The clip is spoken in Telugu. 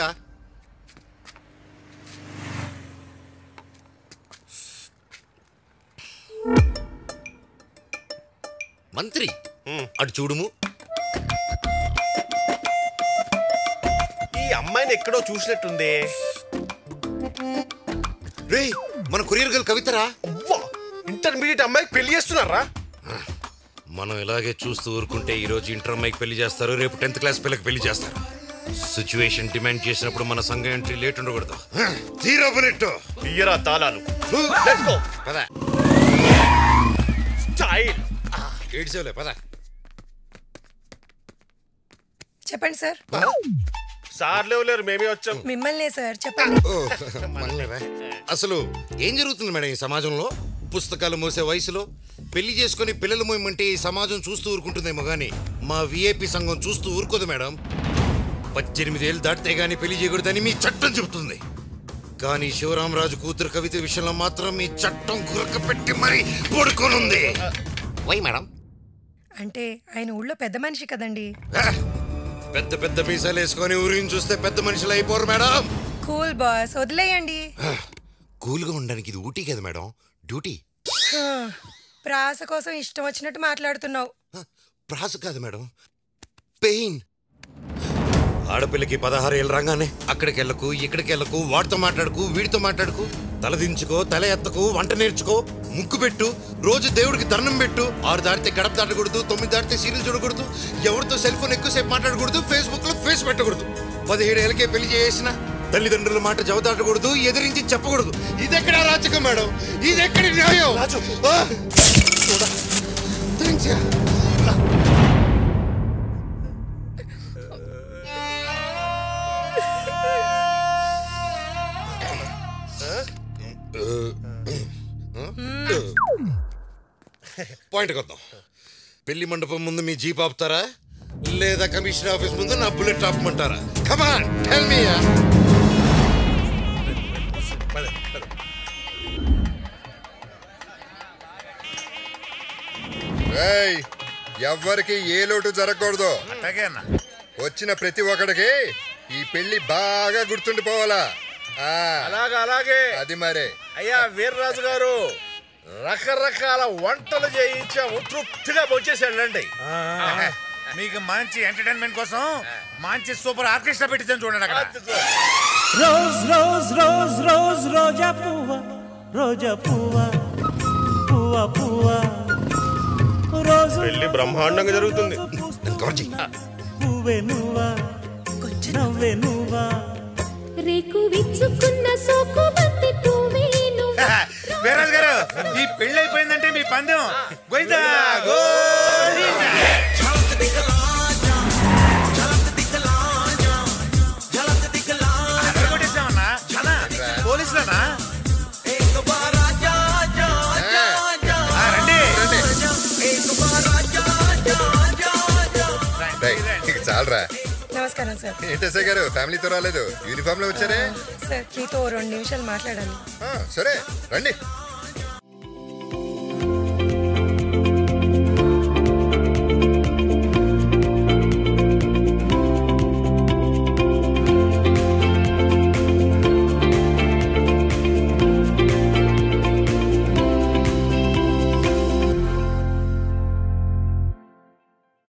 భయ్యా మంత్రి అటు చూడుము ఈ అమ్మాయిని ఎక్కడో చూసినట్టుంది రే మన కొరియర్ గల్ కవితరా అవ్వా ఇంటర్మీడియట్ అమ్మాయికి పెళ్లి చేస్తున్నారా మనం ఇలాగే చూస్తూ ఊరుకుంటే ఈ రోజు ఇంటర్ అమ్మాయికి పెళ్లి చేస్తారు రేపు టెన్త్ క్లాస్ పిల్లకి పెళ్లి చేస్తారు సిచ్యువేషన్ డిమాండ్ చేసినప్పుడు మన సంఘం ఎంట్రీ లేట్ ఉండకూడదు తీరా బుల్లెట్ ఇయ్యరా తాళాలు Let's go. పద స్టైల్ ఏడ్చేవులే పద చెప్పండి సార్ సార్ లేవు లేరు మేమే వచ్చాం మిమ్మల్నే సార్ చెప్పండి ఓ, మనలేరా? అసలు ఏం జరుగుతుంది మేడం ఈ సమాజంలో పుస్తకాలు మోసే వయసులో పెళ్లి చేసుకొని పిల్లలు మోయమంటే ఈ సమాజం చూస్తూ ఊరుకుంటుందేమో గానీ మా విఐపి సంఘం చూస్తూ ఊరుకోదు మేడం పద్దెనిమిది ఏళ్ళు దాటితే గానీ పెళ్లి చేయకూడదని మీ చట్టం చెబుతుంది కానీ శివరామరాజు కూతురు కవిత విషయంలో మాత్రం మీ చట్టం గురక పెట్టి మరీ పడుకోనుంది వై మేడం అంటే ఆయన ఊళ్ళో పెద్ద మనిషి కదండి ఆ, పెద్ద పెద్ద మీసాలు వేసుకొని ఊరిని చూస్తే పెద్ద మనుషులు అయిపోరు మేడం కూల్ బాస్ వదిలేయండి కూల్గా ఉండడానికి ఇది ఊటీ కదా మేడం డ్యూటీ హా, ప్రాస కోసం ఇష్టం వచ్చినట్టు మాట్లాడుతున్నావు ప్రాస కాదు మేడం పెయిన్ ఆడపిల్లకి పదహారు ఏళ్ళు రాగానే అక్కడికి వెళ్ళకు ఇక్కడికి వెళ్ళకు వాడితో మాట్లాడుకు వీడితో మాట్లాడుకు తల దించుకో తల ఎత్తకు వంట నేర్చుకో ముక్కు పెట్టు రోజు దేవుడికి దండం పెట్టు ఆరు దాటితే గడప దాటకూడదు తొమ్మిది దాటితే సీరియల్ చూడకూడదు ఎవరితో సెల్ ఫోన్ ఎక్కువసేపు మాట్లాడకూడదు ఫేస్బుక్ లో ఫేస్ పెట్టకూడదు పదిహేడు ఏళ్ళకే పెళ్లి చేసిన తల్లిదండ్రుల మాట జవదాటకూడదు ఎదిరించి చెప్పకూడదు ఇదెక్కడ రాచకం మేడం ఇదెక్కడ న్యాయం రాజు. ఆ! Thanks, yeah. పాయింట్కి వద్దాం పెళ్లి మండపం ముందు మీ జీప్ ఆపుతారా లేదా కమిషనర్ ఆఫీస్ ముందు నా బుల్లెట్ ఆపమంటారా కమాన్ టెల్ మీ ఏయ్ ఎవ్వరికి ఏ లోటు జరగకూడదు వచ్చిన ప్రతి ఒక్కడికి ఈ పెళ్లి బాగా గుర్తుండిపోవాలా ఆ, అలాగే అలాగే అది మరే అయ్యా వీర్రాజు గారు రకరకాల వంటలు చేయించాము తృప్తిగా వచ్చేసాడండి మీకు మంచి ఎంటర్టైన్మెంట్ కోసం మంచి సూపర్ ఆర్కెస్ట్రా పెట్టించాను చూడండి అక్కడ రోజ్ రోజ్ రోజ్ రోజ్ రోజా పువ్వ రోజా పువ్వ పువ్వ పువ్వ రోజు పెళ్లి బ్రహ్మాండంగా జరుగుతుంది గౌర్జీ పువ్వే నువ్వా నవ్వే నువ్వా రేకు విచ్చుకున్న సోకు బంతి పువ్వేను వీరాజు గారు ఈ పెళ్లి అయిపోయిందంటే మీ పందెం గోయిందా గోయిందా అందరూ కొట్టేసామన్నా అన్నా పోలీసులనా ఆ, రండి రండి. రేయ్, ఇక చాలరా నమస్కారం సార్ ఏంటసే గారు ఫ్యామిలీతో రాలేదు యూనిఫామ్ లో వచ్చారే సార్ మీతో ఓ రెండు నిమిషాలు మాట్లాడాలి ఆ, సరే రండి